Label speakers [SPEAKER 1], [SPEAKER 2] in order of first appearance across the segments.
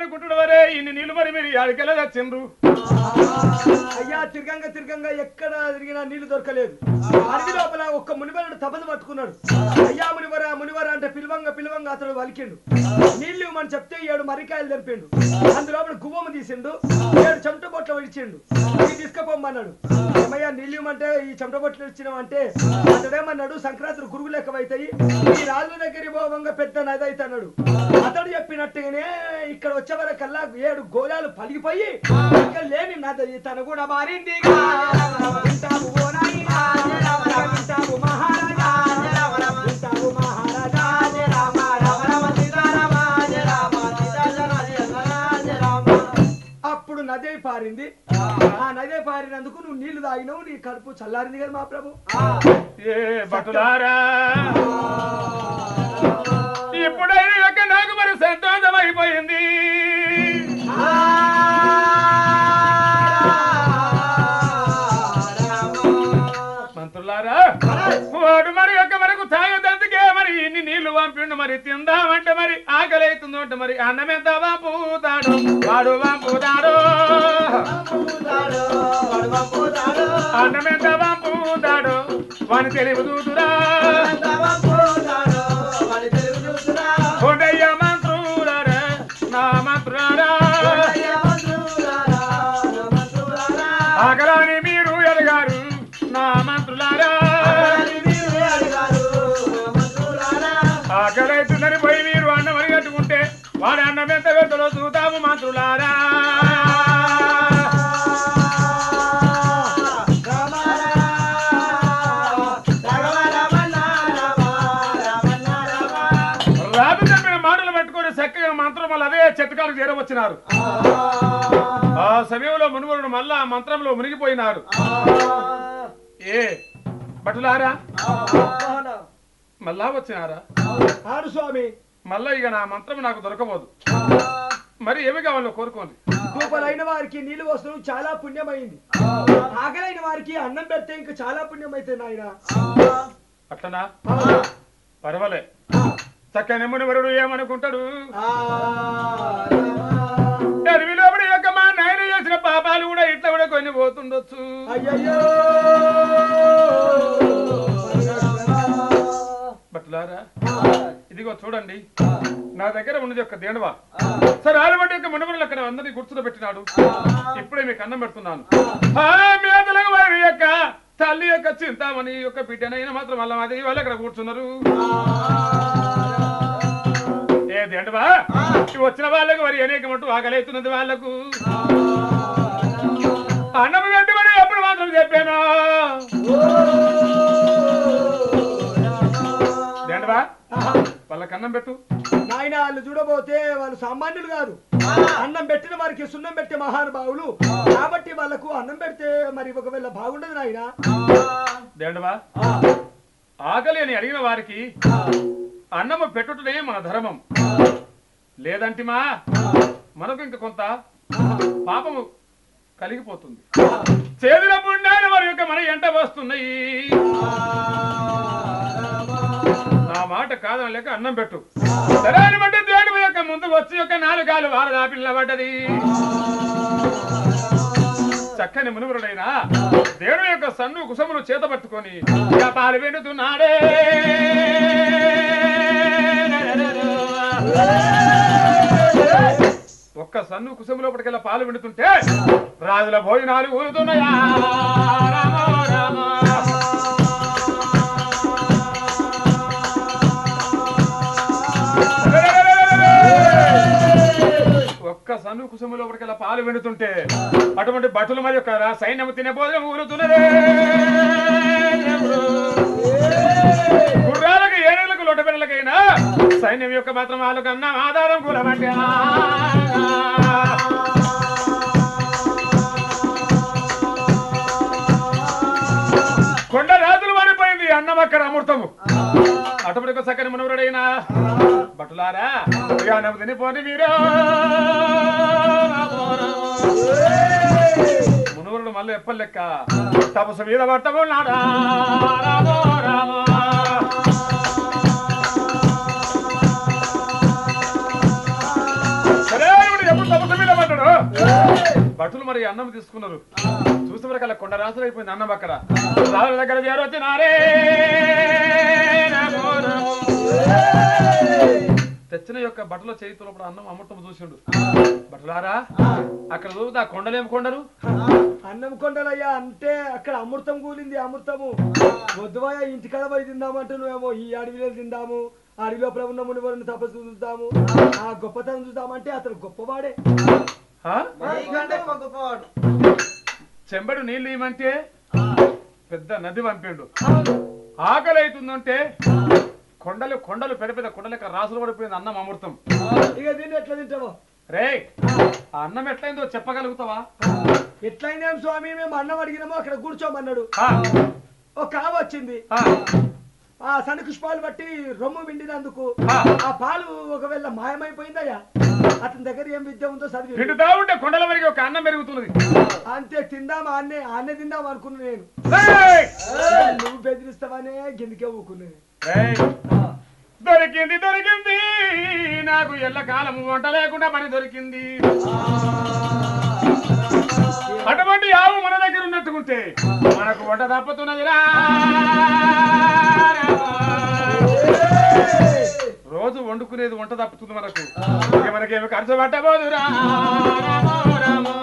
[SPEAKER 1] ఏమనుకుంటున్న వరే ఇన్ని నీళ్ళు మరి మీరు అడికెళ్ళ తెచ్చిండ్రు
[SPEAKER 2] అయ్యా తిరగంగా తిరగంగా ఎక్కడ తిరిగినా నీళ్లు దొరకలేదు అడవి లోపల ఒక్క మునివరుడు తపను పట్టుకున్నాడు అయ్యా మునివర మునివర అంటే పిలవంగా పిలవంగా అతడు వలికిండు నీళ్లు ఇవ్వమని చెప్తే ఏడు మరికాయలు తెంపిండు అందులోపల గువ్వము తీసిండు ఏడు చెమట బొట్లు ఇచ్చిండు ఇవి తీసుకుపోమన్నాడు ఏమయ్యా నీళ్ళు ఇవ్వమంటే ఈ చెమట బొట్లు ఇచ్చినాం అంటే అతడేమన్నాడు సంక్రాంతి గురువు లెక్క అవుతాయి ఈ రాజు దగ్గర పోవంగా పెద్ద నది అయితే అన్నాడు అతడు చెప్పినట్టుగానే ఇక్కడ వచ్చే వరకల్లా ఏడు గోళాలు పలిగిపోయి ఇక్కడ లేని నది తను కూడా మారింది వింటావు ఓ నాయనా, వింటావు మహారాజా, వింటావు మహారాజా, అప్పుడు నదే పారింది ఆ నదే పారినందుకు నువ్వు నీళ్లు తాగినావు నీ కడుపు చల్లారింది కదా మా ప్రభు
[SPEAKER 1] ఏ భటులారా ఇప్పుడైనా యొక్క నాకు మరి సంతోషం అయిపోయింది మంత్రులారా వాడు మరి యొక్క మనకు తాగేదందుకే మరి ఇన్ని నీళ్లు పంపిండు మరి తిందామంటే మరి ఆకలి అవుతుందో అంటే మరి అన్నం ఎంత పంపుతాడు వాడు పంపుతాడు అన్నం ఎంత పంపుతాడు వాని తెలివి చూతురా కొండయ్య మంత్రులారా నా మంత్రులారా ఆకలాని మీరు ఎరగారు నా మంత్రులారా ఆకలైతుందని పోయి మీరు అన్నం అని కట్టుకుంటే వాడి అన్నం ఎంత పెడతాడో చూద్దాము మంత్రులారా రాజు చెప్పిన మాటలు పెట్టుకొని చక్కగా మంత్రం వల్ల అదే చెట్టుకాలకు చేరవచ్చినారు ఆ సమయంలో మునుగురుడు మళ్ళా ఆ మంత్రంలో మునిగిపోయినారు ఏ భటులారా మళ్ళా వచ్చినారా
[SPEAKER 2] ఆడు స్వామి
[SPEAKER 1] మళ్ళా ఇక నా మంత్రం నాకు దొరకబోదు మరి ఏమి కావాలో కోరుకోండి
[SPEAKER 2] రూపాయలైన వారికి నీళ్లు వస్తువు చాలా పుణ్యమైంది ఆకలైన వారికి అన్నం పెడితే ఇంకా చాలా పుణ్యమైతే నాయన
[SPEAKER 1] అట్లనా పర్వాలే చక్కని మునివరుడు ఏమనుకుంటాడు అడవిలో యొక్క మా నాయన చేసిన పాపాలు కూడా ఇట్లా కూడా కొన్ని పోతుండొచ్చు
[SPEAKER 2] అయ్యయ్యో
[SPEAKER 1] బట్లారా ఇదిగో చూడండి నా దగ్గర ఉన్నది ఒక దేణవా సరే ఆలబడి యొక్క మునివరులు అక్కడ అందరినీ గుర్తులో పెట్టినాడు ఇప్పుడే మీకు అన్నం పెడుతున్నాను ఆ మేదలకు వారి యొక్క తల్లి యొక్క చింతామణి యొక్క బిడ్డనైనా మాత్రం వాళ్ళ మాది వాళ్ళు అక్కడ కూర్చున్నారు ఏది అంటవా వచ్చిన వాళ్ళకు మరి అనేక మట్టు ఆకలైతున్నది వాళ్ళకు అన్నం కట్టుబడి ఎప్పుడు మాత్రం చెప్పాను ఏంటవా వాళ్ళకి అన్నం పెట్టు
[SPEAKER 2] నాయన వాళ్ళు చూడబోతే వాళ్ళు సామాన్యులు కాదు అన్నం పెట్టిన వారికి సున్నం పెట్టే మహానుభావులు కాబట్టి వాళ్ళకు అన్నం పెడితే మరి ఒకవేళ బాగుండదు నాయన
[SPEAKER 1] దేండవా ఆకలి అని అడిగిన వారికి అన్నము పెట్టుటనే మన ధర్మం లేదంటిమా మనకు ఇంక కొంత పాపము కలిగిపోతుంది చేదుల పుణ్యాలు వారి యొక్క మన ఎంట వస్తున్నాయి నా మాట కాదని లేక అన్నం పెట్టు సరే అని బట్టి దేవుడి యొక్క ముందు వచ్చి యొక్క నాలుగాలు వారదా పిల్లబడ్డది చక్కని మునుగురుడైన దేవుడి యొక్క సన్ను కుసములు చేత పట్టుకొని ఇక పాలు వెండుతున్నాడే ఒక్క సన్ను కుసము లోపటికెళ్ళ పాలు వెండుతుంటే రాజుల భోజనాలు ఊరుతున్నాయా రామ రామ ఒక్క సన్ను కుసుమ లోపలికెళ్ళ పాలు వెండుతుంటే అటువంటి భటులు మరి యొక్క రా- సైన్యము తినే భోజనం ఊరుతున్నదే గుర్రాలకు ఏనుగులకు లొట్టబిళ్ళకైనా సైన్యం యొక్క మాత్రం వాళ్ళకు అన్న ఆధారం కూలమంటే కొండ రాజులు మారిపోయింది అన్నం అక్కడ అమృతము అటువంటి సక్కని మనవరుడైనా భటులారా ఇక అన్నం తినిపోని మీరు మునువరుడు మళ్ళీ ఎప్పటి లెక్క తపస్సు మీద పట్టము నాడా రామో రామో సరే ఇప్పుడు ఎప్పుడు తపస్సు మీద పడ్డాడు భటులు మరి అన్నం తీసుకున్నారు చూసే వరకు అలా కొండ రాసులు అయిపోయింది అన్నం అక్కడ రాజుల దగ్గర చేరొచ్చినారే నమో నమో. తెచ్చిన యొక్క బట్టల చేతిలో అన్నం అమ్మటం చూసిండు బట్టలారా అక్కడ చూపుతా కొండలేం కొండలు
[SPEAKER 2] అన్నం కొండలయ్యా అంటే అక్కడ అమృతం కూలింది అమృతము వద్దువయ్యా ఇంటికాడ పోయి తిందామంటే నువ్వేమో ఈ అడవిలో తిందాము ఆ అడవి లోపల ఉన్న మునివరిని తపస్సు చూద్దాము ఆ గొప్పతనం చూద్దామంటే అతను గొప్పవాడే
[SPEAKER 1] ఆ?
[SPEAKER 3] నీకంటే ఒక గొప్పవాడు
[SPEAKER 1] చెంబడు నీళ్ళు ఇవ్వమంటే పెద్ద నది పంపిండు ఆకలి అవుతుందంటే కొండలు కొండలు పెద్ద పెద్ద కొండలకి రాసులు పడిపోయింది అన్నం అమృతం
[SPEAKER 2] ఇక దీన్ని ఎట్లా తింటావో
[SPEAKER 1] రే ఆ అన్నం ఎట్లయిందో చెప్పగలుగుతావా
[SPEAKER 2] ఎట్లయినా స్వామి మేము అన్నం అడిగినామో అక్కడ కూర్చోమన్నాడు
[SPEAKER 1] ఆ,
[SPEAKER 2] ఒక కావ వచ్చింది
[SPEAKER 1] ఆ,
[SPEAKER 2] ఆ సనకుష్ పాలు బట్టి రొమ్ము విండినందుకు
[SPEAKER 1] ఆ.
[SPEAKER 2] ఆ పాలు ఒకవేళ మాయమైపోయిందయ్యా అతని దగ్గర ఏం విద్య ఉందో చదివి
[SPEAKER 1] పిండుతా ఉంటే కొండల వరకు ఒక అన్నం పెరుగుతున్నది
[SPEAKER 2] అంతే తిందాం ఆన్నే ఆన్నే తిందాం అనుకున్నా నేను
[SPEAKER 1] రేయ్!
[SPEAKER 2] నువ్వు బెదిరిస్తావనే గిందికే ఊకున్నాను
[SPEAKER 1] రేయ్! దొరికింది దొరికింది నాకు ఎల్లకాలము వంట లేకుండా పని దొరికింది అటువంటి ఆవు మన దగ్గర ఉన్నట్టుకుంటే మనకు వంట తప్పుతున్నదిరా రోజు వండుకునేది వంట తప్పుతుంది మనకు ఇక మనకేమి ఖర్చు పట్టబోదురా రామో రామో.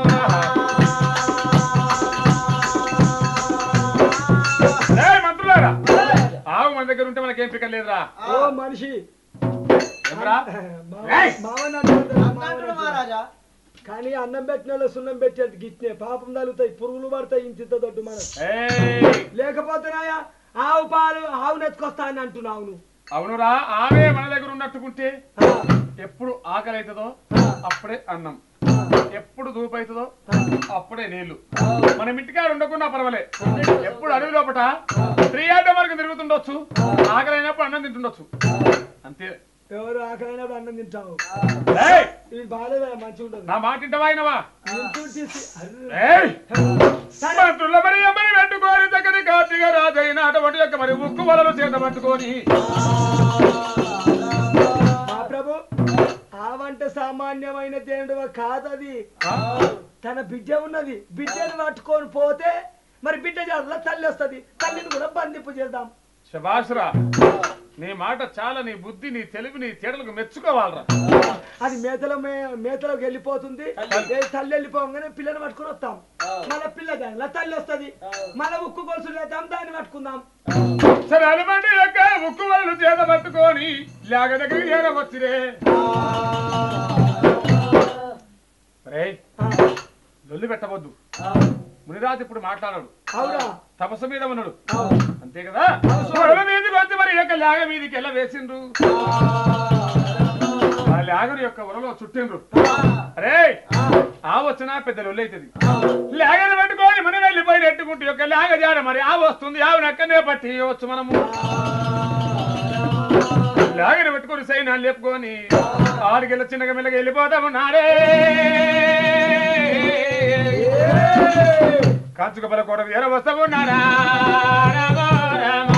[SPEAKER 1] ఏయ్ మంత్రులారా ఆవు మన దగ్గర ఉంటే మనకేం పిక్కర్ లేదురా
[SPEAKER 2] ఓ మనిషి
[SPEAKER 1] ఏమరా
[SPEAKER 2] మావ-
[SPEAKER 1] ఏయ్!
[SPEAKER 2] మావని అంటున్నాడు, మావని
[SPEAKER 3] అంటాడు
[SPEAKER 2] అంటున్నాడు.
[SPEAKER 3] మహారాజా
[SPEAKER 2] కానీ అన్నం పెట్టిన వాళ్ళు సున్నం పెట్టేది గిట్నే పాపం తగులుతాయి పురుగులు పడతాయి ఇంత ఇంత దొడ్డు మనం
[SPEAKER 1] ఏయ్!
[SPEAKER 2] లేకపోతేనాయా ఆవు పాలు ఆవు నెత్తుకొస్తా అని అంటున్నావు నువ్వు
[SPEAKER 1] అవునురా ఆమె మన దగ్గర ఉన్నట్టుకుంటే
[SPEAKER 2] ఆ,
[SPEAKER 1] ఎప్పుడు ఆకలి అవుతుందో అప్పుడే అన్నం ఎప్పుడు ధూపు అవుతుందో అప్పుడే నీళ్లు మనం ఇంటికాడ ఉండకుండా పర్వాలే ఎప్పుడు అడవి లోపట త్రీ ఆట వరకు తిరుగుతుండొచ్చు ఆకలి అయినప్పుడు అన్నం తింటుండొచ్చు అంతే
[SPEAKER 2] ఎవరు ఆకలైనప్పుడు అన్నం తింటావు
[SPEAKER 1] ఏయ్!
[SPEAKER 2] ఇది బాగాలేదా మంచిగా ఉండదు
[SPEAKER 1] నా మాట ఇంటవా అయినవా
[SPEAKER 2] ఇంటూ తీసి అర్రే.
[SPEAKER 1] ఏయ్! మంత్రుల మరి ఎమ్మని పెట్టుకొని దగ్గర కార్తీక రాజైన అటువంటి యొక్క మరి ఉక్కు వలలు చేత పట్టుకొని
[SPEAKER 2] మా ప్రభు ఆవంటే సామాన్యమైన దేవుడు కాదది
[SPEAKER 1] ఆ?
[SPEAKER 2] తన బిడ్డ ఉన్నది బిడ్డను పట్టుకొని పోతే మరి బిడ్డ జాతర తల్లి వస్తుంది తల్లిని కూడా బంధింపు చేద్దాం
[SPEAKER 1] శభాషరా నీ మాట చాలా నీ బుద్ధి నీ తెలివి నీ తేడలకు మెచ్చుకోవాలరా
[SPEAKER 2] అది మేతలో మే- మేతలోకి వెళ్ళిపోతుంది ఏ తల్లి వెళ్ళిపోగానే పిల్లని పట్టుకొని వస్తాం మళ్ళీ పిల్ల దానిలో తల్లి వస్తుంది మళ్ళీ ఉక్కు గొలుసు లేదాం దాన్ని పట్టుకుందాం
[SPEAKER 1] సరే అలమండి యొక్క ఉక్కు వలలు చేత పట్టుకొని లేక దగ్గరికి చేరవచ్చురే రేయ్
[SPEAKER 2] ఆ,
[SPEAKER 1] లొల్లి పెట్టవద్దు మునిరాజు ఇప్పుడు మాట్లాడాడు
[SPEAKER 2] అవునా
[SPEAKER 1] తపస్సు మీద ఉన్నాడు
[SPEAKER 2] అవును.
[SPEAKER 1] అంతే కదా వరల మీదకి వచ్చి మరి ఈ యొక్క లేగ మీదకి ఎలా వేసిండ్రు ఆ లేగరు యొక్క వరలో చుట్టిండ్రు అరే ఆ వచ్చినా పెద్ద లొల్లి అవుతుంది లేగను పట్టుకొని మనం వెళ్ళిపోయి నెట్టుకుంటూ యొక్క లేగ జాడ మరి ఆ వస్తుంది ఆవిడ అక్కడనే పట్టి వచ్చు మనము లేగను పెట్టుకొని సైనా లేపుకొని ఆడికెళ్ళి చిన్నగా మెల్లగా వెళ్ళిపోతాము నాడే కాచుక పల కోట ఎర వస్తాము నారా రామా, రామా.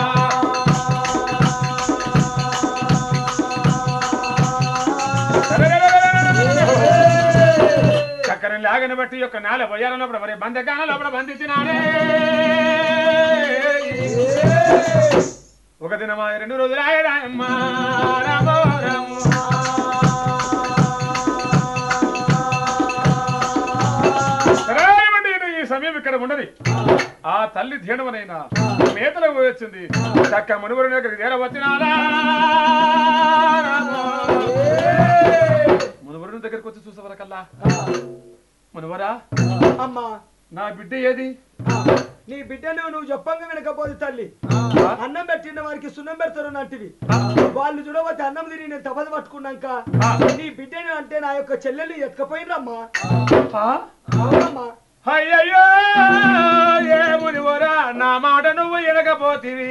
[SPEAKER 1] చక్కని లాగని బట్టి యొక్క నేల పోయాల లోపల మరి బందకాన లోపల బంధించినాడే ఒక దినమా రెండు రోజులు ఆయనమ్మా రామో రామో రాయమండి ఈ సమయం ఇక్కడ ఉండదు ఆ తల్లి ధీనమనైనా మేతలకు పోయి వచ్చింది చక్క మునుగురు దగ్గరికి చేర వచ్చినారా మునుగురు దగ్గరికి వచ్చి చూసేవరకల్లా మునువరా
[SPEAKER 2] అమ్మా
[SPEAKER 1] నా బిడ్డ ఏది
[SPEAKER 2] నీ బిడ్డను నువ్వు చెప్పంగా వినకపోతే తల్లి అన్నం పెట్టిన వారికి సున్నం పెడతారు నట్టివి వాళ్ళు చూడబోతే అన్నం తిని నేను తపలు పట్టుకున్నాక నీ బిడ్డను అంటే నా యొక్క చెల్లెలు ఎత్తుకపోయినమ్మా
[SPEAKER 1] ఆ?
[SPEAKER 2] అవునమ్మా
[SPEAKER 1] అయ్యయ్యో ఏ మునివరా నా మాట నువ్వు ఎనకపోతివి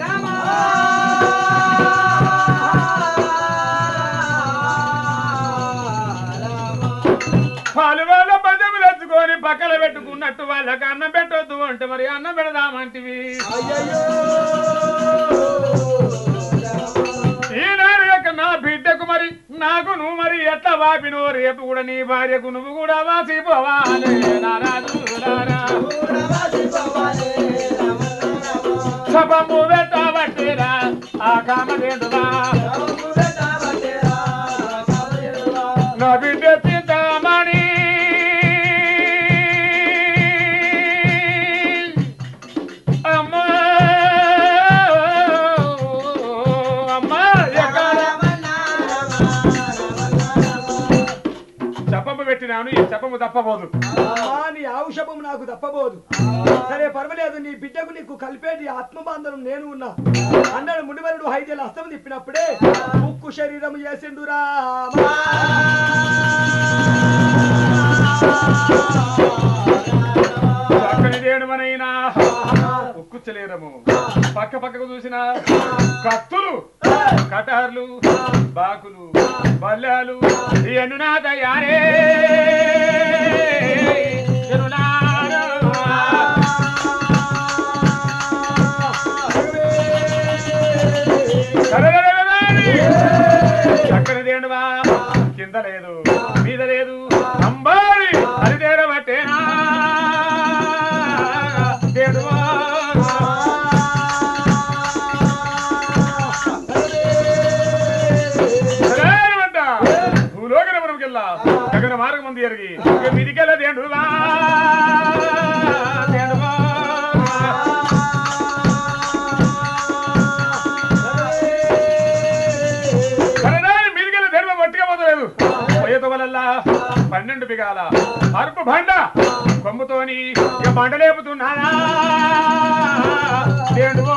[SPEAKER 1] పాలు వాళ్ళ పదములు ఎత్తుకొని పక్కన పెట్టుకున్నట్టు వాళ్ళకి అన్నం పెట్టొద్దు అంటే మరి అన్నం పెడదామంటివి
[SPEAKER 2] అయ్యయ్యో
[SPEAKER 1] ఈనాడు యొక్క నా బిడ్డకు మరి నాకు నువ్వు మరి ఎట్లా వాపినో రేపు కూడా నీ భార్యకు నువ్వు కూడా వాసిపోవాలి నారాజులారా సపము పెట్టబట్టేరా ఆ కామదేందువా నా బిడ్డ చింతామణి అమ్మా అమ్మా ఎక్కడ చెప్పము పెట్టినాను ఈ చెప్పము తప్పబోదు
[SPEAKER 2] అమ్మా నీ ఔషధం నాకు తప్పబోదు సరే పర్వాలేదు నీ బిడ్డకు నీకు కలిపేటి ఆత్మబాంధనం నేను ఉన్నా అన్నాడు మునివరుడు హైదేలు అస్తం తిప్పినప్పుడే ఉక్కు శరీరం చేసిండురా
[SPEAKER 1] పక్కని దేడుమనైనా ఉక్కుచ్చలేరము పక్క పక్కకు చూసిన కత్తులు కటార్లు బాకులు బల్లాలు ఎన్నునా తయారే ఎన్నునారు. సరళరళరాని. చక్కని దేండువా కింద లేదు మీద లేదు అంబారి అది తేరబట్టేనా దేడువా సరేనమంట. భూలోకన వరముకెల్లా గగన మార్గం ఉంది ఎరిగి ఇక మిదికెళ్ళ దేండువా దేండువా కనడాని మీదికెళ్ళ దేడువ మట్టిగా పోతలేదు పోయేత వలల్లా పన్నెండు బిగాల అరుపు బండ కొమ్ముతోని ఇక బండ లేపుతున్నానా దేండువా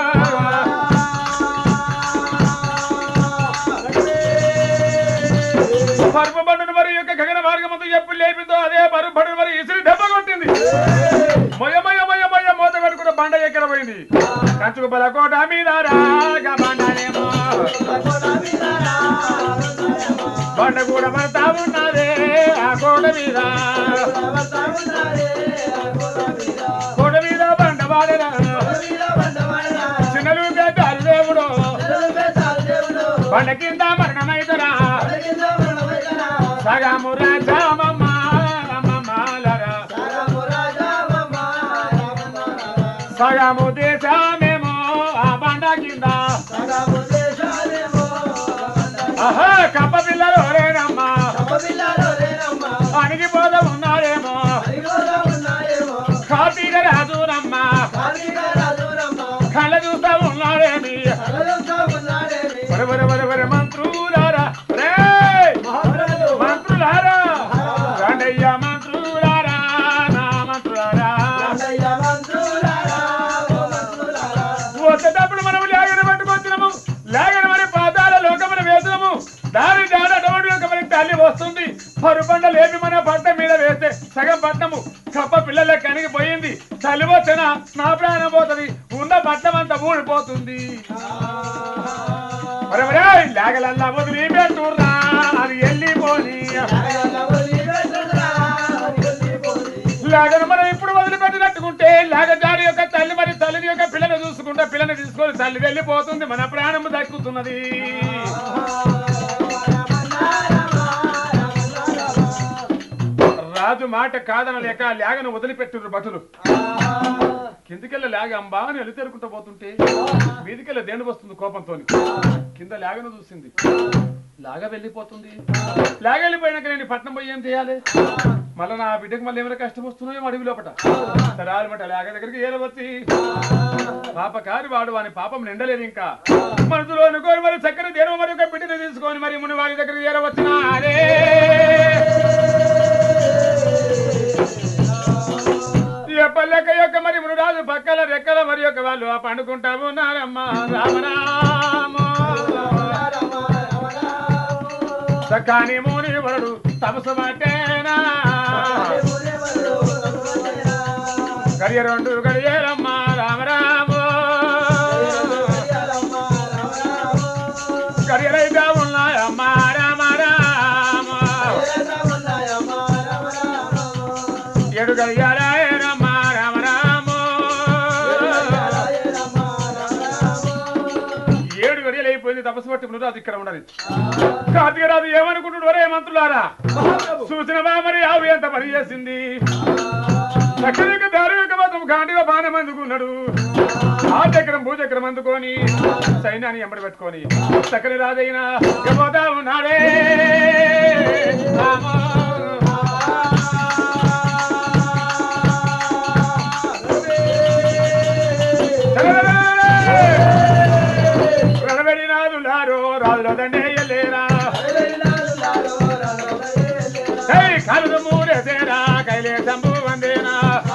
[SPEAKER 1] పరుపు బండను మరి యొక్క గగన మార్గమంతా ఎప్పుడు లేపిందో అదే పరుపు బండను మరి ఇసురు దెబ్బ కొట్టింది మొయ మొయ మొయ మొయ మూత పెట్టుకున్న బండ ఎక్కడ పోయింది కంచుకు బలకోట మీద రాగా బండనేమో బండ కూడా పడతా ఉన్నదే ఆ కోట మీద కోట మీద బండ వాడరా చిన్నలు పెద్దారు దేవుడు బండ కింద మరణమైతరా సగము రాజామమ్మ అమ్మమ్మలరా సగము దేశమేమో ఆ బండ కింద ఆహా కప్ప పిల్లలు రేనమ్మా అణిగిపోత ఉన్నారేమో కాపీగా రాజునమ్మా కళ్ళ చూస్తా ఉన్నారేమి వర వర వర వర మంత్రులారా రే మంత్రులారా రండయ్య మంత్రులారా నా మంత్రులారా వచ్చేటప్పుడు మనం లేగన పట్టుకొచ్చినాము లేగన మరి పాదాల లోకమున వేసినాము దారి దారి అటువంటి ఒక మరి తల్లి వస్తుంది పరుపండ లేపి మన పట్ట మీద వేస్తే సగం పట్టము కప్ప పిల్లల కనిగి పోయింది తల్లి వచ్చిన నా ప్రాణం పోతుంది ఉన్న పట్టం అంతా ఊడిపోతుంది మరి మరి లేగలల్లా వదిలి పెట్టుర్రా అది వెళ్ళిపోని లాగను మనం ఇప్పుడు వదిలిపెట్టినట్టుకుంటే లాగ జాడి యొక్క తల్లి మరి తల్లిని యొక్క పిల్లని చూసుకుంటే పిల్లని తీసుకొని తల్లి వెళ్ళిపోతుంది మన ప్రాణం దక్కుతున్నది రాజు మాట కాదనలేక లేగను వదిలిపెట్టుర్రు భటులు కిందికెళ్ళ లేగ అంబా అని ఎలుతెరుకుంటూ పోతుంటే మీదికెళ్ళ దేని వస్తుంది కోపంతో కింద లేగను చూసింది లాగ వెళ్ళిపోతుంది లాగ వెళ్ళిపోయినాక నేను పట్నం పోయి ఏం చేయాలి మళ్ళీ నా బిడ్డకు మళ్ళీ ఏమైనా కష్టం వస్తున్నాయో అడవి లోపట సరాలమాట లేగ దగ్గరికి ఏలవచ్చి పాప కారు వాడు వాని పాపం నిండలేదు ఇంకా మనసులో అనుకోని మరి చక్కని దేని మరి ఒక బిడ్డను తీసుకొని మరి ముని వాడి దగ్గరికి ఏలవచ్చిన అరే ఎప్పలెక్క యొక్క మరి మృడాలు పక్కల రెక్కల మరి యొక్క వాళ్ళు ఆ పండుకుంటా ఉన్నారమ్మా రామరామ సకాని మూని వరుడు తపసు మాటేనా గడియ రెండు గడియలమ్మా రామరామ గడియలైతే ఉన్నాయమ్మా రామ రామ ఏడు గడియాలమ్మా రామ రామ ఏడు గడియలు అయిపోయింది తపస్సు తపస్సు పట్టి మునిరాజు ఇక్కడ ఉన్నది కార్తీక రాజు ఏమనుకుంటున్నాడు ఒరే మంత్రులారా
[SPEAKER 2] మహాప్రభు
[SPEAKER 1] చూసినవా మరి ఆవు ఎంత పని చేసింది చక్కదిక దారుక మాత్రం గాండిగా బాణం అందుకున్నాడు ఆ చక్రం భూచక్రం అందుకొని సైన్యాన్ని ఎంబడి పెట్టుకొని చక్కని రాజైన పోతా ఉన్నాడే రామా. రణబడినాదులారో రాజుల దండేయలేరా హే కలుగు మూడేసేరా కైలేశంబు వందేనా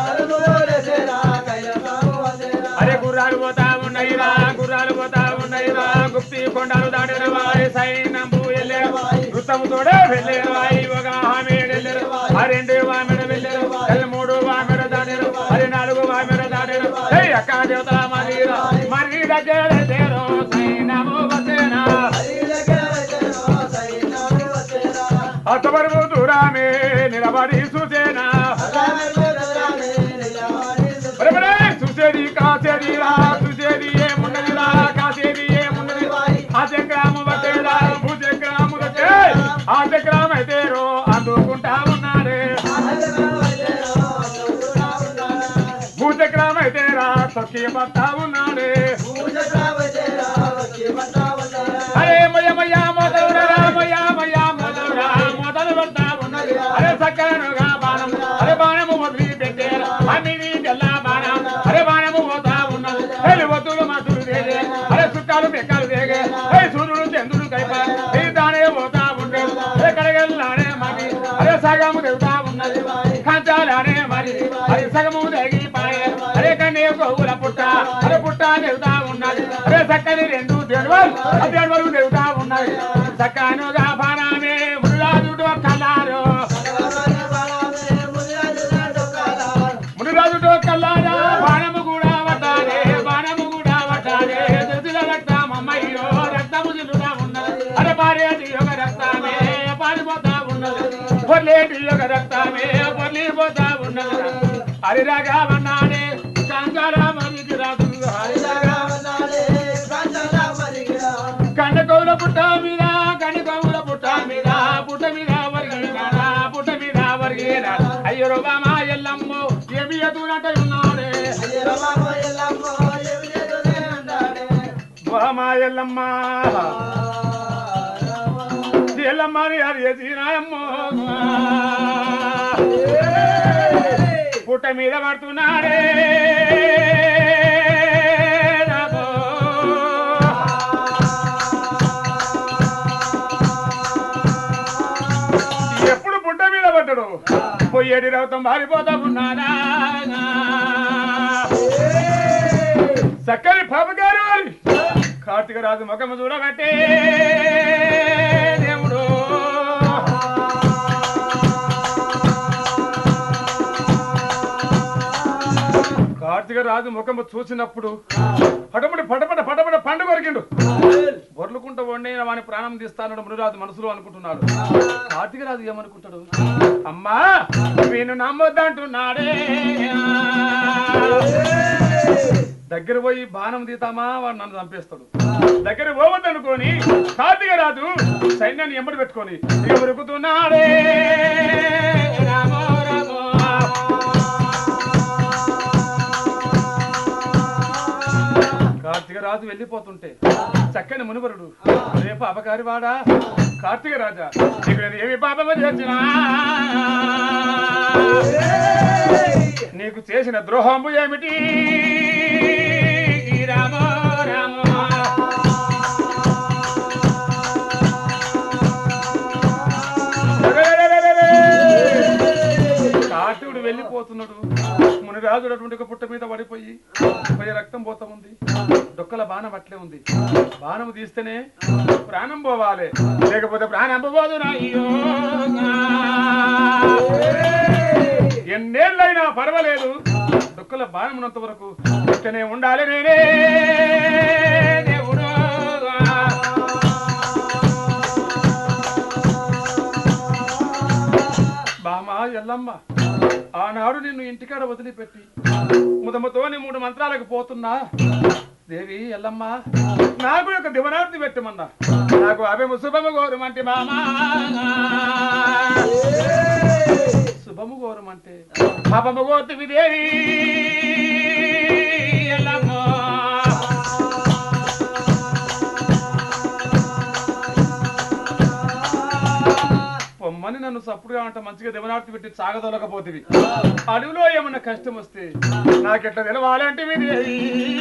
[SPEAKER 1] అరే గుర్రాలు పోతా ఉన్నాయిరా గుర్రాలు పోతా ఉన్నాయిరా గుప్తి కొండలు దాటిన వారి సైన్యంబు వెళ్ళారు వృత్తము తోడే వెళ్ళారు అయి ఒక హామీడు వెళ్ళారు ఆ రెండు వామెడ వెళ్ళారు అరే మూడు వామెడ దాటారు అరే నాలుగు వామెడ దాటారు హే అక్క దేవతల మరీరా మరీ దగ్గర చేరు సైన్యము వచ్చేనా అతవరకు దూరామే నిలబడి చూసేనా ఒరే ఒరే, చూసేది కాసేది రా చూసేది ఏమున్నది రా కాసేది ఏమున్నది ఆ చక్రాము బట్టేరా భూచక్రాము బట్టే ఆ చక్రం అయితే రో అందుకుంటా ఉన్నాడే భూచక్రం అయితే రా తొక్కి పడతా ఉన్నాడే అరే మయ మయ మొదలురా మయ మయ మొదలురా మొదలు పడతా ఉన్నది అరే చక్కనుగా బాణం అరే బాణము వదిలి పెట్టారు అన్నిది తెల్ల బాణం అరే బాణము పోతా ఉన్నది అరే వద్దులు మధులు దేగే అరే చుట్టాలు మెక్కలు దేగే అరే సూర్యుడు చంద్రుడు కైప ఈ దానే పోతా ఉండేది అరే కడగల్లానే మరి అరే సగము తెగుతా ఉన్నది కంచాలనే మరి అరే సగము తెగిపాయే అరే కన్నే గోవుల పుట్ట అరే పుట్ట తెగుతా ఉన్నది అరే చక్కని రెండు దేడువలు ఆ దేడువలు తెగుతా ఉన్నది చక్కనుగా బాణమే మురురాజుడు కల్లారు మునిరాజుతో కల్లారా బాణము కూడా పట్టాలి బాణము కూడా పట్టాలి దుద్దుల రక్తం అమ్మయ్యో రక్తము దిల్లుగా ఉన్నది అరే పారేది ఒక రక్తమే పారిపోతా ఉన్నది పొర్లేటి ఒక రక్తమే పొర్లిపోతా ఉన్నది హరిరాగా అన్నాడే కంగార మరికి రాదు హరిరాగా కండకౌల పుట్ట మీద కండకౌల పుట్ట మీద పుట్ట మీద వరిగినాడా పుట్ట మీద వరిగినాడు అయ్యో బామా ఎల్లమ్మో ఏమి ఎదురంట ఉన్నాడే బామా ఎల్లమ్మ ఎల్లమ్మని అది ఎదినాయమ్మో పుట్ట మీద పడుతున్నాడే రామో. ఎప్పుడు పుట్ట మీద పడ్డాడు పొయ్యేటి రౌతం మారిపోతా ఉన్నాడా చక్కని పాపగారు వారి కార్తీక రాజు ముఖము చూడబట్టే దేవుడు కార్తీక రాజు ముఖము చూసినప్పుడు పటపట పటపట పటపట పండు కొరికిండు బొర్లుకుంట వండిన వాని ప్రాణం తీస్తానడు మునిరాజు మనసులో అనుకుంటున్నాడు కార్తీక రాజు ఏమనుకుంటాడు అమ్మా నేను నమ్మొద్దంటున్నాడే దగ్గర పోయి బాణం తీతామా వాడు నన్ను చంపేస్తాడు దగ్గర పోవద్దనుకొని కార్తీక రాజు సైన్యాన్ని ఎంబడి పెట్టుకొని ఇక ఉరుకుతున్నాడే రామో రామో కార్తీక రాజు వెళ్ళిపోతుంటే చక్కని మునివరుడు రేపు అపకారి వాడా కార్తీక రాజా నీకు నేను ఏమి పాపము చేసినా నీకు చేసిన ద్రోహము ఏమిటి రామ రామ కార్తీకుడు వెళ్ళిపోతున్నాడు మునిరాజు అటువంటి ఒక పుట్ట మీద పడిపోయి పోయి రక్తం పోతా ఉంది డొక్కల బాణం అట్లే ఉంది బాణం తీస్తేనే ప్రాణం పోవాలి లేకపోతే ప్రాణం పోదు అయ్యో ఎన్నేళ్ళైనా పర్వాలేదు డొక్కల బాణం ఉన్నంత వరకు ఇక్కనే ఉండాలి నేనే దేవుడు బామా ఎల్లమ్మ ఆనాడు నిన్ను ఇంటికాడ వదిలిపెట్టి ముదముతోని మూడు మంత్రాలకు పోతున్నా దేవి ఎల్లమ్మ నాకు యొక్క దివనార్తి పెట్టమన్నా నాకు అభిము శుభము గోరుమంటే మామా శుభము గోరుమంటే పాపము గోర్తివి దేవి ఎల్లమ్మ. పొమ్మని నన్ను సప్పుడుగా అంట మంచిగా దివనార్తి పెట్టి సాగదొలకపోతివి అడవిలో ఏమన్నా కష్టం వస్తే నాకెట్లా తెలవాలంటే దేవి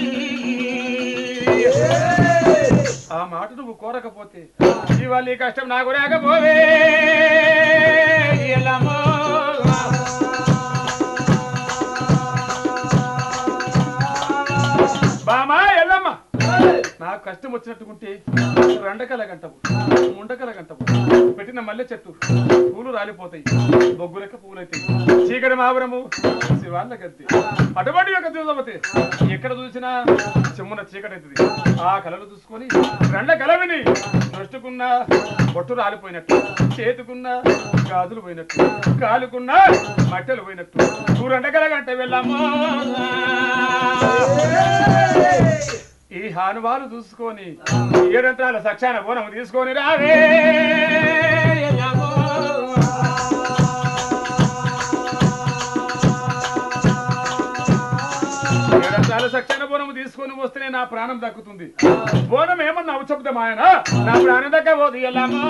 [SPEAKER 1] ఆ మాట నువ్వు కోరకపోతే ఇవాళ ఈ కష్టం నాకు రాకపోవే ఎల్లమ్మో. బామా ఎల్లమ్మ నాకు కష్టం వచ్చినట్టుకుంటే రెండకల గంటవు ముండకల గంటవు పెట్టిన మల్లె చెట్టు పూలు రాలిపోతాయి బొగ్గులెక్క పూలైతాయి చీకటి మావరము శివాళ్ళ గద్ది అటువంటి యొక్క చూసమతే ఎక్కడ చూసినా చెమ్మున చీకటి అవుతుంది ఆ కళలు చూసుకొని రెండ కలవిని నొట్టుకున్న బొట్టు రాలిపోయినట్టు చేతుకున్న గాజులు పోయినట్టు కాలుకున్న మట్టెలు పోయినట్టు నువ్వు రెండ కలగంట వెళ్ళామో ఈ హానువాలు చూసుకొని ఏడంత్రాల సక్షాన బోనం తీసుకొని రావే ఎల్లమ్మో. ఏడంత్రాల సక్షాన బోనం తీసుకొని వస్తేనే నా ప్రాణం దక్కుతుంది బోనం ఏమన్నా అవసరం ఆయన నా ప్రాణం దక్కబోదు ఎల్లమ్మో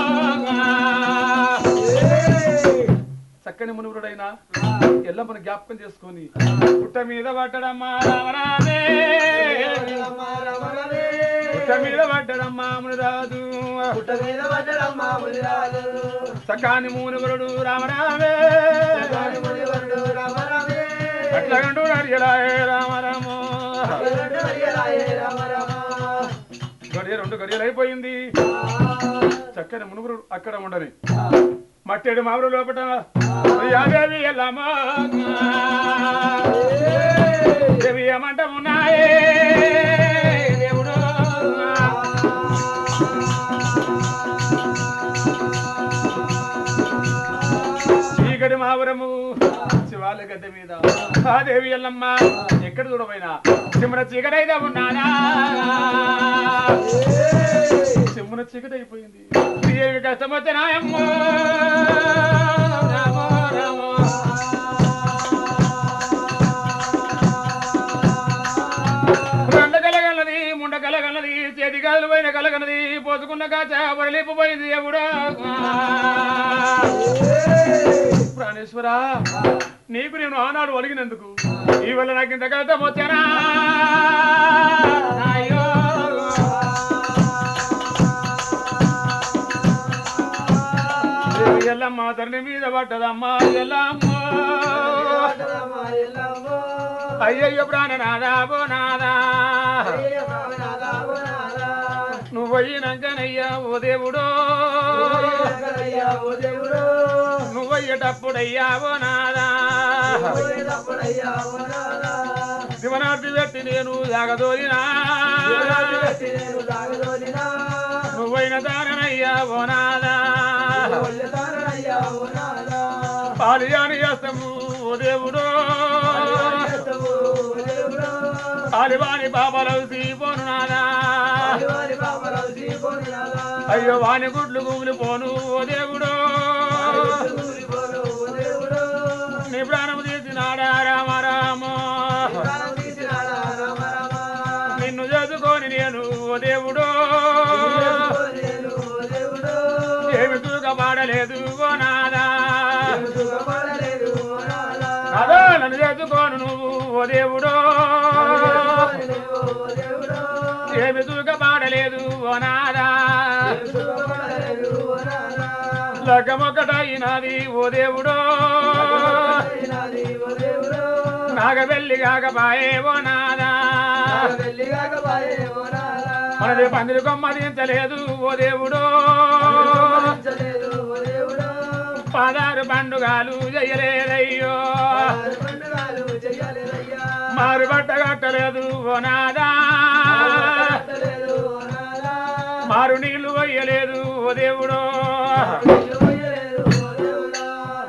[SPEAKER 1] చక్కని మునుగురుడైనా ఎల్లమ్మను జ్ఞాపకం చేసుకొని పుట్ట మీద పట్టడమ్మా రామరామే
[SPEAKER 3] రమ రమణమే.
[SPEAKER 1] పుట్ట మీద పట్టడమ్మా మునిరాజు
[SPEAKER 3] పుట్ట మీద పడ్డడమ్మా మునిరాజు.
[SPEAKER 1] సకాని మునుగురుడు రామరామే
[SPEAKER 3] సకాని మునివరుడు రమరమే.
[SPEAKER 1] అట్లగండు నడియలాయే రామరాము
[SPEAKER 3] అల్లగడ్డ అడిగలాయే రమరమ.
[SPEAKER 1] గడియ రెండు గడియలు అయిపోయింది చక్కని మునుగురుడు అక్కడ ఉండని మట్టెడు మామిడి లోపట యాదేవి ఎల్లమ్మా దేవి ఏమంట ఉన్నాయే దేవుడు చీకటి మావరము శివాల గద్దె మీద ఆ దేవి ఎల్లమ్మ ఎక్కడ చూడబోయినా సిమ్మన చీకటైతే ఉన్నానా సిమ్మన చీకటి అయిపోయింది ఏమి కష్టం వచ్చినాయమ్మ రామో రామో రెండు కలగన్నది ముండ కలగన్నది చేతి కాదులు పోయిన కలగన్నది పోసుకున్న కాచ వరలిపోయింది ఎవడో ప్రాణేశ్వరా నీకు నేను ఆనాడు అడిగినందుకు ఈ వల్ల నాకు ఇంత కష్టం వచ్చానా అయ్యో. ఎల్లమ్మ తల్లి మీద పట్టదమ్మా ఎల్లమ్మ
[SPEAKER 3] పడ్డడమ్మా ఎల్లమ్మో.
[SPEAKER 1] అయ్యయ్యో ప్రాణనాదా బో నాదా
[SPEAKER 3] అయ్య భావనాదా బోనాదా.
[SPEAKER 1] నువ్వయ్యినాకనయ్యా ఓ దేవుడో
[SPEAKER 3] పోయేదక్కడయ్యా ఓ దేవుడు.
[SPEAKER 1] నువ్వయ్యేటప్పుడయ్యా ఓ నాదా
[SPEAKER 3] పోయేదప్పుడయ్యా ఓ నాదా.
[SPEAKER 1] శివనార్థి పెట్టి నేను జాగదోరినా
[SPEAKER 3] శివరాత్రి పెట్టి నేను సాగదోలినా.
[SPEAKER 1] నువ్వైన దాననయ్యా ఓ నాదా
[SPEAKER 3] ఒళ్ళెతానయ్యా ఓ నాదా.
[SPEAKER 1] పాలియాని చేస్తాము ఓ దేవుడో
[SPEAKER 3] చేస్తావు ఓ దేవుడు.
[SPEAKER 1] పాలివాని బాబలవు తీపోను నాదా
[SPEAKER 3] ఆదివారి బాబరావు శ్రీపోని నాదా.
[SPEAKER 1] అయ్యో వాని గుడ్లు గుమిలి పోను ఓ దేవుడో
[SPEAKER 3] ఊరిపోను ఓ దేవుడు.
[SPEAKER 1] నీ ప్రాణము తీసినాడా రామ రామ
[SPEAKER 3] ప్రాణం తీసినాడా రామ రామ.
[SPEAKER 1] నిన్ను చదువుకొని నేను ఓ దేవుడో
[SPEAKER 3] నేను ఓ దేవుడు.
[SPEAKER 1] ఏమి తూకపాడలేదు ఓ నాదా
[SPEAKER 3] నేను సుఖపడలేదు ఓ నాదా.
[SPEAKER 1] అదో నన్ను చదువుకోను నువ్వు ఓ దేవుడో
[SPEAKER 3] నేను ఓ దేవుడు.
[SPEAKER 1] ఏమి తూకపాడలేదు ఓ నాదా
[SPEAKER 3] నేను సుఖపడలేదు ఓ నాదా.
[SPEAKER 1] లగ్గమొక్కటైనది ఓ దేవుడో
[SPEAKER 3] నాది ఓ దేవుడు.
[SPEAKER 1] నాగబెల్లి కాకపాయే ఓ నాదా
[SPEAKER 3] నాకు వెళ్ళి కాకపాయే ఓ నాదా.
[SPEAKER 1] మనది పందిరి కొమ్మదించలేదు ఓ దేవుడో
[SPEAKER 3] గమనించలేదు ఓ దేవుడు.
[SPEAKER 1] పదారు పండుగలు చెయ్యలేదయ్యో
[SPEAKER 3] ఆరు పండుగలు చెయ్యలేదయ్యా.
[SPEAKER 1] మారు బట్ట కట్టలేదు ఓ నాదా
[SPEAKER 3] కట్టలేదు ఓ నాదా.
[SPEAKER 1] మారు నీళ్లు వయ్యలేదు ఓ దేవుడో
[SPEAKER 3] నీళ్ళు పోయలేదు ఓ దేవుడా.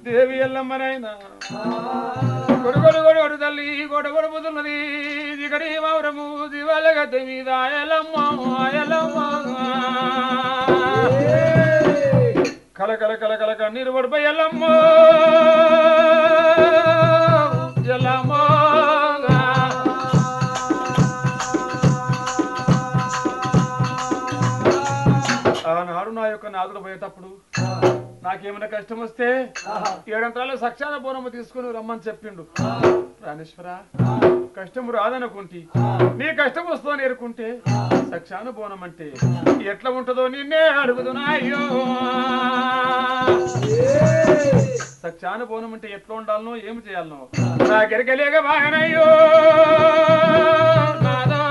[SPEAKER 1] దేవి ఎల్లమ్మనైనా కొడుకొడు కొడుకొడు తల్లి కొడుకొడు పుతున్నది దిగడి మౌరము దివాలగ మీద ఎల్లమ్మ ఎల్లమ్మ కల కల కల కల కన్నీరు పడిపోయి ఎల్లమ్మ ఎల్లమ్మ ఆనాడు నా యొక్క నాదుడు పోయేటప్పుడు నాకేమైనా కష్టం వస్తే ఏడంతరాలు సక్షాన బోనము తీసుకుని రమ్మని చెప్పిండు ప్రాణేశ్వర కష్టము రాదనుకుంటి నీ కష్టం వస్తుందని ఎరుకుంటే సక్షాన బోనం అంటే ఎట్లా ఉంటుందో నిన్నే అడుగుతున్నా అయ్యో సక్షాన బోనం అంటే ఎట్లా ఉండాలనో ఏమి చేయాలనో నాకెరకలేక బాగనయ్యో నాదా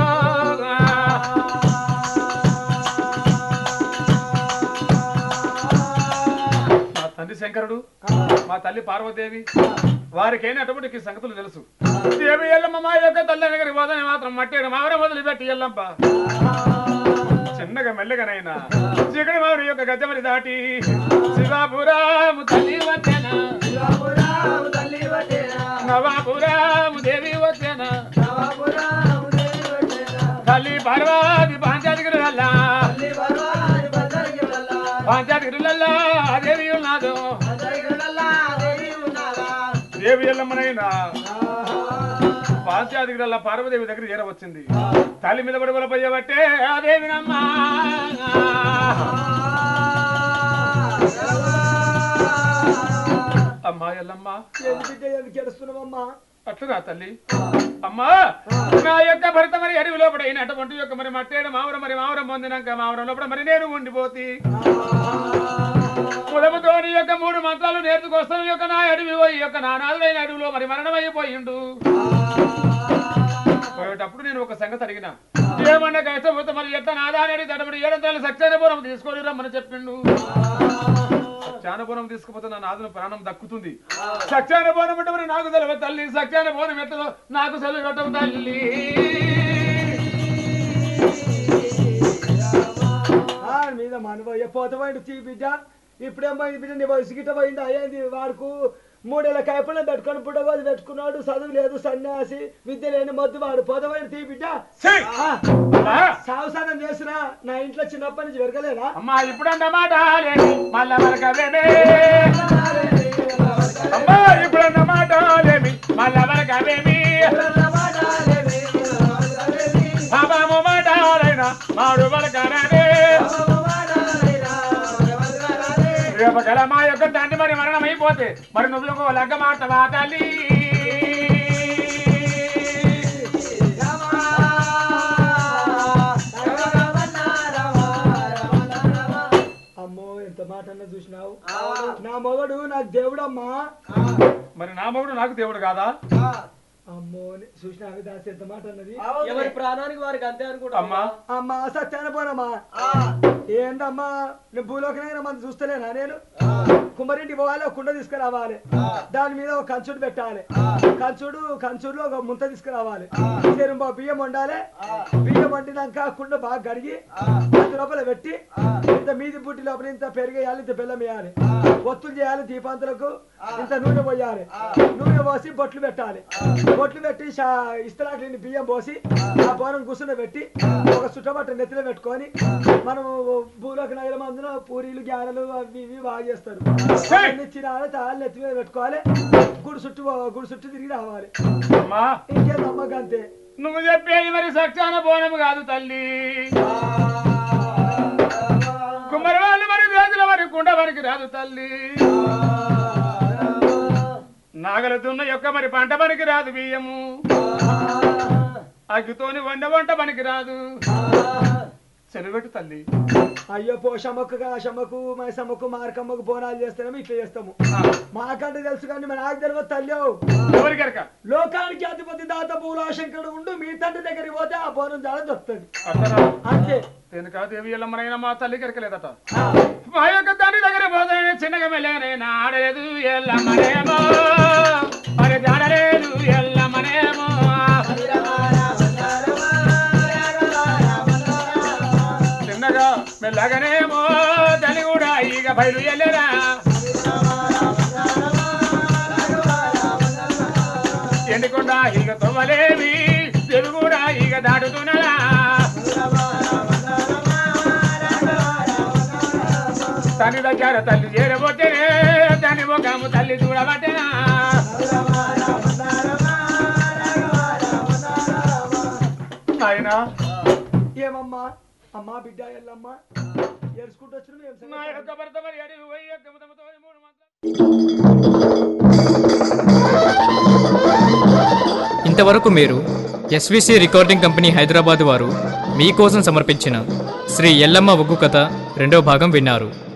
[SPEAKER 1] మా తండ్రి శంకరుడు మా తల్లి పార్వదేవి వారికైనా అటువంటి సంగతులు తెలుసు దేవి ఎల్లమ్మ మా యొక్క తల్లి దగ్గర పోదని మాత్రం మట్టి మావర మొదలుపెట్టి ఎల్లమ్మ చిన్నగా మెల్లగానైనా చిగడి మావిడి యొక్క గద్దెమని దాటి శివాపురాము తల్లి వచ్చేనా
[SPEAKER 3] శివపురాము తల్లి వడ్డేనా
[SPEAKER 1] నవాపురాము దేవి వచ్చేనా
[SPEAKER 3] నవపురాము దేవి వడ్డేనా
[SPEAKER 1] తల్లి పార్వతి పాంచాదిగిరులల్లా
[SPEAKER 3] తల్లి పర్వాని బద్దరికి వల్ల
[SPEAKER 1] పాంచాదిగిరులల్లా దేవి ఉన్నాదు
[SPEAKER 3] అందరికి వల్ల దేవి ఉన్నావా
[SPEAKER 1] దేవి ఎల్లమ్మనైనా పాంచాదిగిరల్ల పార్వదేవి దగ్గర చేరవచ్చింది తల్లి మీద పడి పోయబట్టే ఆ దేవినమ్మా అమ్మా ఎల్లమ్మ
[SPEAKER 2] ఎందుకు బిడ్డ ఎందుకు ఎడుస్తున్నావమ్మా
[SPEAKER 1] అట్లుగా తల్లి అమ్మా నా యొక్క భర్త మరి అడవి లోపల అయినటువంటి యొక్క మరి మట్టేడు మావరం మరి మావరం పొందినాక మావరం లోపల మరి నేను ఉండిపోతి కులముతో నీ యొక్క మూడు మంత్రాలు నేర్చుకొస్తాను ఈ యొక్క నా అడవి పోయి ఈ యొక్క నానాదుడైన అడవిలో మరి మరణమైపోయిండు పోయేటప్పుడు నేను ఒక సంగతి అడిగిన ఏమన్నా కష్టం పోతే మరి ఎట్లా నాదాని అడిగి తడబడి ఏడంతాలు సత్యానపురం తీసుకొని రమ్మని చెప్పిండు సత్యానపురం తీసుకుపోతే నా నాదున ప్రాణం దక్కుతుంది సత్యానపురం అంటే మరి నాకు తెలియదు తల్లి సత్యానపురం ఎట్టదో నాకు సెలవు పెట్టవు తల్లి
[SPEAKER 2] ఆ మీద మనవయ్య పోతవాడు తీ బిడ్డ ఇప్పుడేమైంది బిడ్డ నీ వయసు గిట్ట పోయింది అయ్యింది వాడుకు మూడేళ్ళ కాయపళ్ళ పెట్టుకొని పుట్టగోది పెట్టుకున్నాడు చదువు లేదు సన్యాసి విద్య లేని మొద్దు వాడు పోతవాడు తీ బిడ్డ
[SPEAKER 1] ఛీ!
[SPEAKER 2] ఆ,
[SPEAKER 1] అమ్మా,
[SPEAKER 2] సావసానం చేసినా నా ఇంట్లో చిన్నప్పటి నుంచి పెరగలేదా
[SPEAKER 1] అమ్మా ఇప్పుడు అన్నమాట లేని మళ్ళా మరకవేమే అమ్మా ఇప్పుడు అన్నమాట లేమి మళ్ళా మరకవేమి పాపము మాటాలైనా మాడు మరకరానే రేపు గల మా యొక్క తండ్రి మరి మరణం అయిపోతే మరి నువ్వు ఒక లగ్గ మాట తల్లి
[SPEAKER 2] అమ్మో ఎంత మాట అన్న చూసినావు నా మొగడు నాకు దేవుడమ్మా
[SPEAKER 1] మరి నా మగుడు నాకు దేవుడు కాదా
[SPEAKER 2] అమ్మో చూసినావు దాసి ఎంత మాట అన్నది
[SPEAKER 4] ఎవరి ప్రాణానికి వారికి అంతే అనుకుంటా
[SPEAKER 1] అమ్మా
[SPEAKER 2] అమ్మా సత్యాన పోనమ్మా ఏందమ్మా నేను భూలోకనైనా మనం చూస్తలేనా నేను కుమ్మరింటి పోవాలి ఒక కుండ తీసుకురావాలి దాని మీద ఒక కంచుడు పెట్టాలి కంచుడు కంచుడులో ఒక ముంత తీసుకురావాలి చెరుంబా బియ్యం వండాలి బియ్యం వండినాక ఆ కుండ బాగా కడిగి అంత లోపల పెట్టి ఇంత మీది బుట్టి లోపల ఇంత పెరిగేయాలి ఇంత బెల్లం వేయాలి ఒత్తులు చేయాలి దీపాంతులకు ఇంత నూనె పోయాలి నూనె పోసి బొట్లు పెట్టాలి బొట్లు పెట్టి షా- ఇస్తరాకులని బియ్యం పోసి ఆ బోనం కూర్చుని పెట్టి ఒక చుట్టబట్ట నెత్తిలో పెట్టుకొని మనం భూలోకి నగర మందున పూరీలు గ్యారెలు అవి ఇవి బాగా చేస్తారు అవన్నీ తినాలి తాళి నెత్తి మీద పెట్టుకోవాలి గుడి చుట్టూ పో- గుడి చుట్టూ తిరిగి రావాలి
[SPEAKER 1] అమ్మా
[SPEAKER 2] ఇంకేం అమ్మకి అంతే
[SPEAKER 1] నువ్వు చెప్పేది మరి సత్యాన బోనం కాదు తల్లి కుమ్మరి వాళ్ళు మరి వేదుల మరి కుండ వరకు రాదు తల్లి నాగల దున్న యొక్క మరి పంట పనికి రాదు బియ్యము అగ్గితోని వండ వంట పనికి రాదు చెరువెట్టు తల్లి
[SPEAKER 2] అయ్యో పోషమ్మకు కాశమ్మకు మైసమ్మకు మార్కమ్మకు బోనాలు చేస్తాము ఇట్లా చేస్తాము
[SPEAKER 1] ఆ,
[SPEAKER 2] మాకంటే తెలుసు కానీ మరి నాకు తెలియదు తల్లి
[SPEAKER 1] ఎవరికెరక
[SPEAKER 2] లోకానికి అధిపతి దాత పూలాశంకరుడు ఉండు మీ తండ్రి దగ్గరికి పోతే ఆ బోనం చాలా దొరుకుతుంది
[SPEAKER 1] అట్టరా
[SPEAKER 2] అంతే
[SPEAKER 1] దేనికా దేవి ఎల్లమ్మనైనా మా తల్లికి ఎరకలేదట
[SPEAKER 2] ఆ,
[SPEAKER 1] మా యొక్క తండ్రి దగ్గర పోతే చిన్నగా మెల్లగానైనా ఆడలేదు ఎల్లమ్మనేమో మరి జాడలేదు ఎల్లమ్మనేమో చిన్నగా మెల్లగానేమో తల్లి కూడా ఇక బయలు ఎల్లరా ఎండికొండ ఇక తొవ్వలేవి తెలుగుడా ఇక దాటుతున్నదా తల్లి దగ్గర తల్లి చేరబోతేనే దాని ముఖము తల్లి చూడబట్టేనా నాయనా
[SPEAKER 2] ఏమమ్మా అమ్మా బిడ్డ ఎల్లమ్మా ఏడుచుకుంటూ వచ్చిన ఏం
[SPEAKER 1] నా
[SPEAKER 2] సంగతి?
[SPEAKER 1] యొక్క భర్త మరి అడిగి పోయి యొక్క ముతముతో మూడు మాటలు
[SPEAKER 5] ఇంతవరకు మీరు ఎస్విసి రికార్డింగ్ కంపెనీ హైదరాబాద్ వారు మీకోసం సమర్పించిన శ్రీ ఎల్లమ్మ ఒగ్గు కథ రెండో భాగం విన్నారు